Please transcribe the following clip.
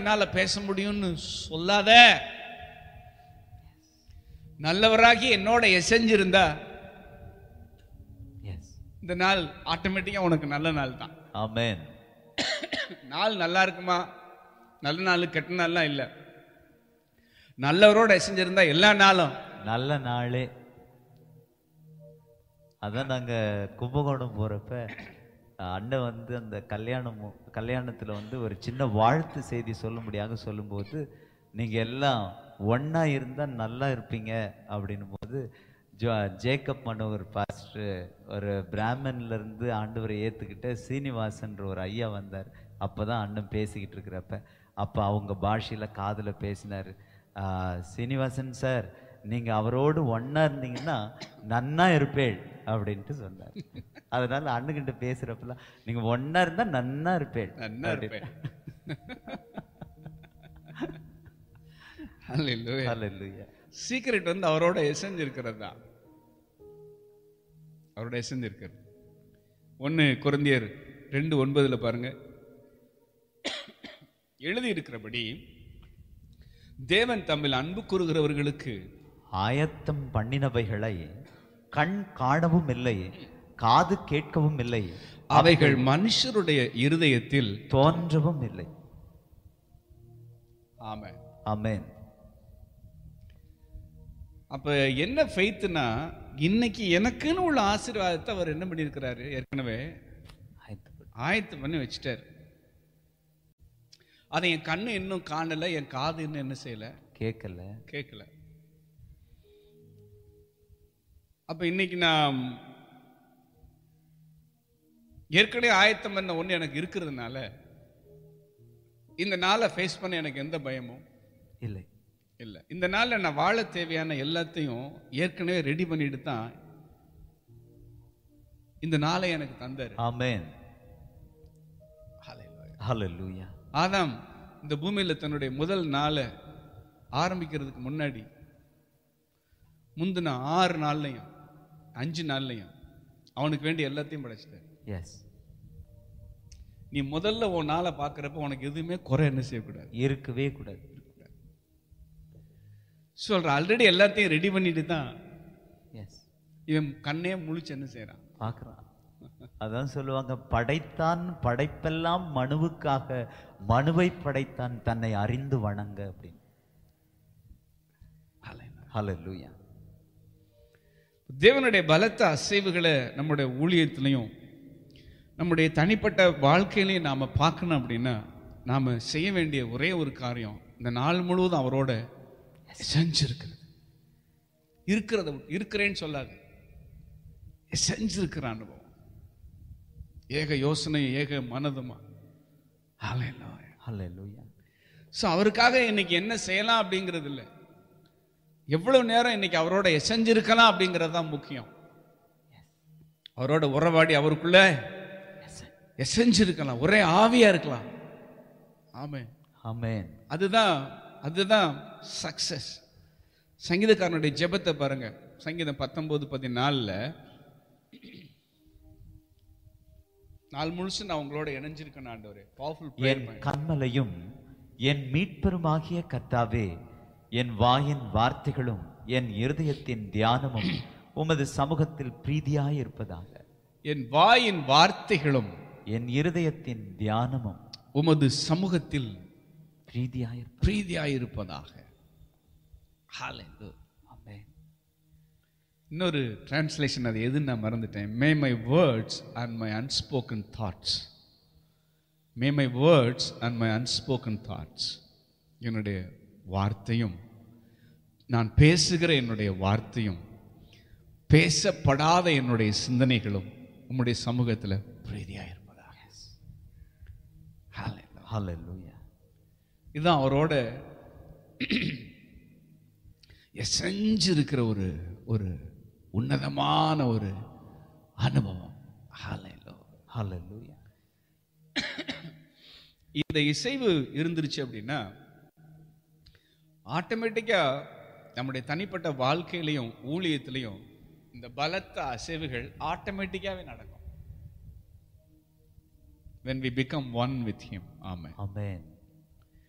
என்னால பேச முடியும்னு சொல்லாத நல்லவராகி என்னோட எசைஞ்சிருந்தா எஸ் இந்த நாள் ஆட்டோமேட்டிக்கா உனக்கு நல்ல நாள் தான் ஆமென் நாள் நல்லா இருக்குமா நல்ல நாள் கெட்ட நாள்லாம் இல்லை நல்லவரோட எசைஞ்சிருந்தா எல்லா நாளும் நல்ல நாளே அதான் நாங்க கும்பகோணம் போறப்ப அண்ணன் வந்து அந்த கல்யாணம் கல்யாணத்துல வந்து ஒரு சின்ன வாழ்த்து செய்தி சொல்லும்படியாக சொல்லும்போது நீங்க எல்லாம் ஒண்ணா இருந்தா நல்லா இருப்பீங்க அப்படின்னும் போது ஜோ ஜேக்கப் மனோகர் பாஸ்டர் ஒரு பிராமன்ல இருந்து ஆண்டவரை ஏத்துக்கிட்ட சீனிவாசன்ற ஒரு ஐயா வந்தார் அப்பதான் அண்ணன் பேசிக்கிட்டு இருக்கிறப்ப அப்ப அவங்க பாஷையில காதுல பேசினாரு "ஆஹ், சீனிவாசன் சார் நீங்க அவரோடு ஒண்ணா இருந்தீங்கன்னா நன்னா இருப்பேள் அப்படின்ட்டு சொன்னார் அதனால அண்ணுகிட்ட பேசுறப்பெல்லாம் நீங்க ஒண்ணா இருந்தா நன்னா இருப்பேள் நன்னா இருப்பேன் Hallelujah. Hallelujah. சீக்ரெட் வந்து அவரோட எசன்ஸ் இருக்கிறது தான் அவரோட எசன்ஸ் இருக்கிறது ஒன்று குருந்தியர் ரெண்டு ஒன்பதுல பாருங்க எழுதி இருக்கிறபடி தேவன் தம்மில் அன்பு கூறுகிறவர்களுக்கு ஆயத்தம் பண்ணினவைகளை கண் காணவும் இல்லை காது கேட்கவும் இல்லை அவைகள் மனுஷருடைய இருதயத்தில் தோன்றவும் இல்லை ஆமை ஆமென் அப்ப என்ன ஃபெய்த்னா இன்னைக்கு எனக்குன்னு உள்ள ஆசீர்வாதத்தை அவர் என்ன பண்ணியிருக்கிறாரு ஏற்கனவே ஆயத்தப்படு. ஆயத்தம் பண்ணி வச்சுட்டார் அதை என் கண்ணு இன்னும் காணல என் காது இன்னும் என்ன செய்யல கேட்கல கேட்கல அப்ப இன்னைக்கு நான் ஏற்கனவே ஆயத்தம் பண்ண ஒண்ணு எனக்கு இருக்கிறதுனால இந்த நாளை ஃபேஸ் பண்ண எனக்கு எந்த பயமும் இல்லை இல்லை இந்த நாளில் நான் வாழ தேவையான எல்லாத்தையும் ஏற்கனவே ரெடி பண்ணிட்டு தான் இந்த நாளை எனக்கு தந்தாரு ஆமென் Hallelujah. ஹalleluya ஆதாம் இந்த பூமியில தன்னுடைய முதல் நாளை ஆரம்பிக்கிறதுக்கு முன்னாடி முந்தின ஆறு நாள்லையும் அஞ்சு நாள்லையும் அவனுக்கு வேண்டிய எல்லாத்தையும் படைச்சிட்டார் எஸ் நீ முதல்ல உன் நாளை பார்க்கறப்ப உனக்கு எதுவுமே குறை என்ன செய்யக்கூடாது இருக்கவே கூடாது சொல்ற ஆல்ரெடி எல்லாத்தையும் ரெடி பண்ணிட்டு தான் எஸ் இவன் கண்ணே முழிச்சு என்ன செய்யறான் பார்க்கறான் அதான் சொல்லுவாங்க படைத்தான் படைப்பெல்லாம் மனுவுக்காக மனுவை படைத்தான் தன்னை அறிந்து வணங்க அப்படின்னு ஹalleluya தேவனுடைய பலத்த அசைவுகளை நம்முடைய ஊழியத்திலையும் நம்முடைய தனிப்பட்ட வாழ்க்கையிலையும் நாம பார்க்கணும் அப்படின்னா நாம செய்ய வேண்டிய ஒரே ஒரு காரியம் இந்த நாள் முழுவதும் அவரோட செஞ்சிருக்கிறது இருக்கிறத இருக்கிறேன்னு சொல்லாது செஞ்சிருக்கிற அனுபவம் ஏக யோசனையும் ஏக மனதுமா ஹalleluya ஹalleluya ஸோ அவருக்காக இன்னைக்கு என்ன செய்யலாம் அப்படிங்கிறது இல்லை எவ்வளவு நேரம் இன்னைக்கு அவரோட எசைஞ்சிருக்கலாம் அப்படிங்கிறது தான் முக்கியம் அவரோட உறவாடி அவருக்குள்ள எசைஞ்சிருக்கலாம் ஒரே ஆவியா இருக்கலாம் ஆமே ஆமென் அதுதான் அதுதான் சக்சஸ் சங்கீதக்காரனுடைய ஜெபத்தை பாருங்க சங்கீதம் பத்தொன்பது பதினாலில் நாள் முழுசு நான் உங்களோட இணைஞ்சிருக்கேன் ஆண்டவரே பவர்ஃபுல் என் கண்மலையும் என் மீட்பெருமாகிய கர்த்தாவே என் வாயின் வார்த்தைகளும் என் இருதயத்தின் தியானமும் உமது சமூகத்தில் பிரீதியாயிருப்பதாக என் வாயின் வார்த்தைகளும் என் இருதயத்தின் தியானமும் உமது சமூகத்தில் பிரீதியாயிருப்ப பிரீதியாயிருப்பதாக Hallelujah. ஆமென் இன்னொரு டிரான்ஸ்லேஷன் அது எதுன்னு நான் மறந்துட்டேன் may my words and my unspoken thoughts may my words and my unspoken thoughts என்னுடைய வார்த்தையும் நான் பேசுகிற என்னுடைய வார்த்தையும் பேசப்படாத என்னுடைய சிந்தனைகளும் உம்முடைய சமூகத்தில் பிரீதியாக இருப்பதாக Hallelujah. ஹalleluya இதுதான் அவரோட எசைஞ்சிருக்கிற ஒரு ஒரு உன்னதமான ஒரு அனுபவம் Hallelujah. ஹalleluya இந்த இசைவு இருந்துருச்சு அப்படின்னா ஆட்டோமேட்டிக்கா நம்முடைய தனிப்பட்ட வாழ்க்கையிலையும் ஊழியத்திலையும் இந்த பலத்த அசைவுகள் ஆட்டோமேட்டிக்காவே நடக்கும் when we become one with him amen amen